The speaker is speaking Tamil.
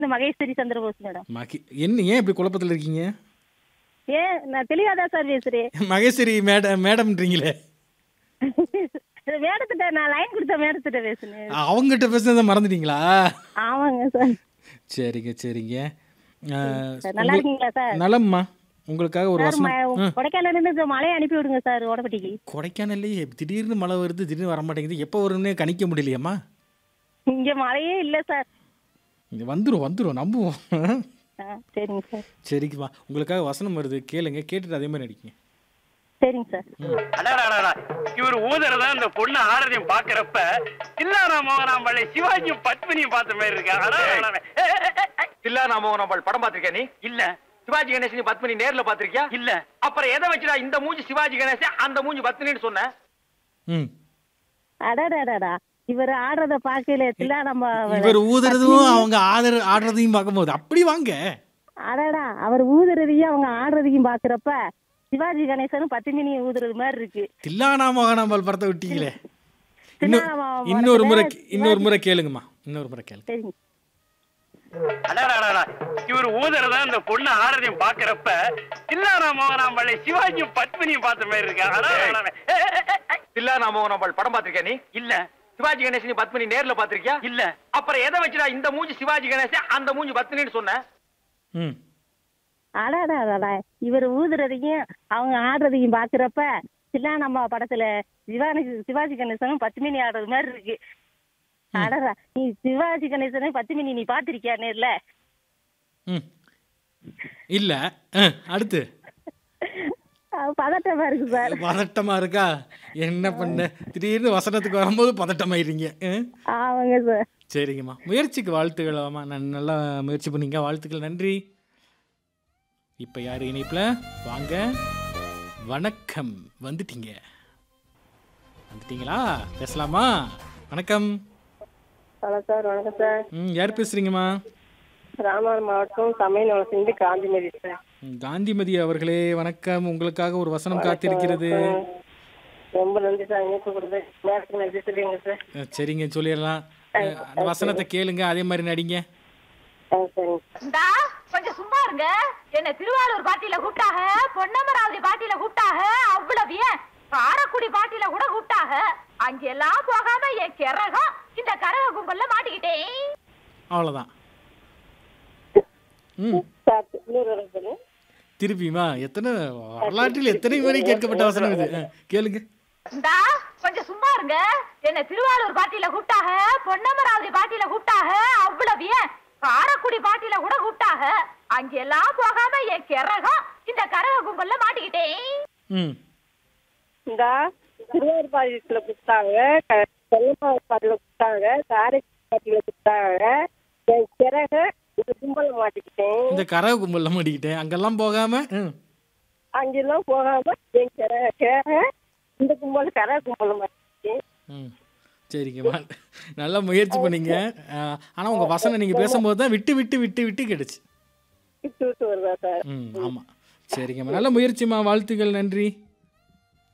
இந்த மகேஸ்வரி சந்திரபோஸ் மேடம் மகி என்ன ஏன் இப்படி குழப்பத்தில் இருக்கீங்க ஏன் நான் தெளிவாதான் சார் பேசுறேன் மகேஸ்வரி மேடம் மேடம்ன்றீங்களே மேடத்திட்ட நான் லைன் கொடுத்த மேடத்திட்ட பேசுனேன் அவங்ககிட்ட பேசுனதை மறந்துட்டீங்களா ஆமாங்க சார் சரிங்க சரிங்க அஹ், சார், நல்லா இருக்கீங்களா சார் நலம்மா உங்களுக்காக ஒரு சார் வசனம் ம- கொடைக்கானல்ல இருந்து மழையை அனுப்பி விடுங்க சார் ஓடப்பட்டிக்கு கொடைக்கானல்லையே திடீர்னு மழை வருது திடீர்னு வர மாட்டேங்குது எப்போ வரும்னு கணிக்க முடியலையம்மா இங்க மழையே இல்ல சார் இங்க வந்துரும் வந்துரும் நம்புவோம் ஆ, சரிங்க சார் சரிக்குமா உங்களுக்காக வசனம் வருது கேளுங்க கேட்டுட்டு அதே மாதிரி நடிக்கங்க சரிங்க சார் அடாடாடாடா இவர் ஊதுறத அந்த பொண்ணு ஆரதியம் பாக்குறப்ப தில்லானா மோகனாம்பள்ளி சிவாஜியும் பத்மினியும் பார்த்த மாதிரி இருக்கா அடாடாடா. ஏ, ஏ, ஏ, ஏ, தில்லா நாம நம்ம படம் பாத்திருக்கியா நீ இல்ல சிவாஜி கணேசன் பத்மினி நேர்ல பாத்திருக்கியா இல்ல அப்புறம் எதை வச்சுடா இந்த மூஞ்சி சிவாஜி கணேசன் அந்த மூஞ்சி பத்மினின்னு சொன்ன ம் அடாடாடாடா இவர் ஆடுறத பார்க்கல தில்லா நம்ம இவர் ஊதுறதும் அவங்க ஆதர ஆடுறதையும் பார்க்கும்போது அப்படி வாங்க அடடா அவர் ஊதுறதையும் அவங்க ஆடுறதையும் பாக்குறப்ப சிவாஜி கணேசனும் பத்திமினி ஊதுறது மாதிரி இருக்கு தில்லானா மோகனாம்பால் படத்தை விட்டீங்களே இன்னும் தில்லானா மோகனாம்பால் இன்னொரு முறை படத்துல இன்னொரு முறை கேளுங்கம்மா இன்னொரு முறை கேளுங்க சரிங்க அடாடாடாடா இவர் ஊதுறத அந்த பொண்ணு ஆரதியம் பாக்குறப்ப தில்லானா மோகனாம்பள்ளி சிவாஜியும் பத்மினியும் பார்த்த மாதிரி இருக்கா அடாடாடா. ஏ, ஏ, ஏ, ஏ, தில்லா நாம நம்ம படம் பாத்திருக்கியா நீ இல்ல சிவாஜி கணேசன் பத்மினி நேர்ல பாத்திருக்கியா இல்ல அப்புறம் எதை வச்சுடா இந்த மூஞ்சி சிவாஜி கணேசன் அந்த மூஞ்சி பத்மினின்னு சொன்ன ம் அடாடாடாடா இவர் ஊதுறதையும் அவங்க ஆடுறதையும் பாக்குறப்ப தில்லா நம்ம படத்துல சிவாஜி சிவாஜி கணேசனும் பத்துமினி ஆடுறது மாதிரி இருக்கு அடடா நீ சிவாஜி கணேசனும் பத்துமினி நீ பாத்திருக்கியா நேர்ல ம் இல்லை அடுத்து அது பதட்டமா இருக்கு சார் பதட்டமா இருக்கா என்ன பண்ண திடீர்னு வசனத்துக்கு வரும்போது பதட்டமாயிடுறீங்க ம்? ஆமாங்க சார் சரிங்கம்மா முயற்சிக்கு வாழ்த்துக்கள் ஆமாம் நான் நல்லா முயற்சி பண்ணீங்க வாழ்த்துக்கள் நன்றி இப்போ யார் இணைப்பில் வாங்க வணக்கம் வந்துட்டீங்க வந்துட்டீங்களா பேசலாமா வணக்கம் ஹலோ சார் வணக்கம் சார் ம் யார் பேசுகிறீங்கம்மா ராமநாதபுரம் மாவட்டம் சமையல் வளர்ந்து காந்திமதி சார் ம், காந்திமதி அவர்களே வணக்கம் உங்களுக்காக ஒரு வசனம் காத்திருக்கிறது ரொம்ப நன்றி சார் இணைப்பு கொடுத்து நேரத்துக்கு நன்றி சொல்லுங்க சார் அஹ், சரிங்க சொல்லிடலாம் அஹ், அந்த வசனத்தை கேளுங்க அதே மாதிரி நடிங்க ஆ சரிங்க இந்தா கொஞ்சம் சும்மா இருங்க என்ன திருவாரூர் பாட்டியில கூப்பிட்டாக பொன்னமராவதி பாட்டியில கூப்பிட்டாக அவ்வளவு ஏன் காரக்குடி பாட்டியில கூட கூப்பிட்டாக அங்கெல்லாம் போகாம என் கிறகம் இந்த கரக கும்பல்ல மாட்டிக்கிட்டேன் அவ்வளோதான் ம் சார் இன்னொரு தடவை சொல்லுங்க. திருப்பியுமா எத்தனை வரலாற்றில் எத்தனை முறை கேட்கப்பட்ட வசனம் இது அஹ், கேளுங்க இந்தா கொஞ்சம் சும்மா இருங்க என்ன திருவாரூர் பாட்டியில கூப்பிட்டாக பொன்னமராவதி பாட்டியில கூப்பிட்டாக அவ்வளவு ஏன் காரக்குடி பாட்டியில கூட கூப்பிட்டாக அங்கெல்லாம் போகாம என் கிறகம் இந்த கரக கும்பல்ல மாட்டிக்கிட்டேன் ம் இந்த திருவாரூர் பாட்டியில் கொடுத்தாங்க கொல்லமாவு பாட்டியில் கொடுத்தாங்க காரைக்குடி பாட்டியில் கொடுத்தாங்க என் சிறக இந்த கும்பலை மாட்டிக்கிட்டேன் இந்த கரக கும்பலில் மாட்டிக்கிட்டேன் அங்கெல்லாம் போகாம ம் அங்கெல்லாம் போகாம என் சிறக சிறக இந்த கும்பல் கரை கும்பலை மாட்டிக்கிட்டேன் ம் சரிங்கம்மா நல்லா முயற்சி பண்ணீங்க அஹ், ஆனா உங்க வசனம் நீங்க பேசும்போது தான் விட்டு விட்டு விட்டு விட்டு கிடைச்சு விட்டு விட்டு வருதா சார் ம் ஆமா சரிங்கம்மா நல்ல முயற்சிம்மா வாழ்த்துக்கள் நன்றி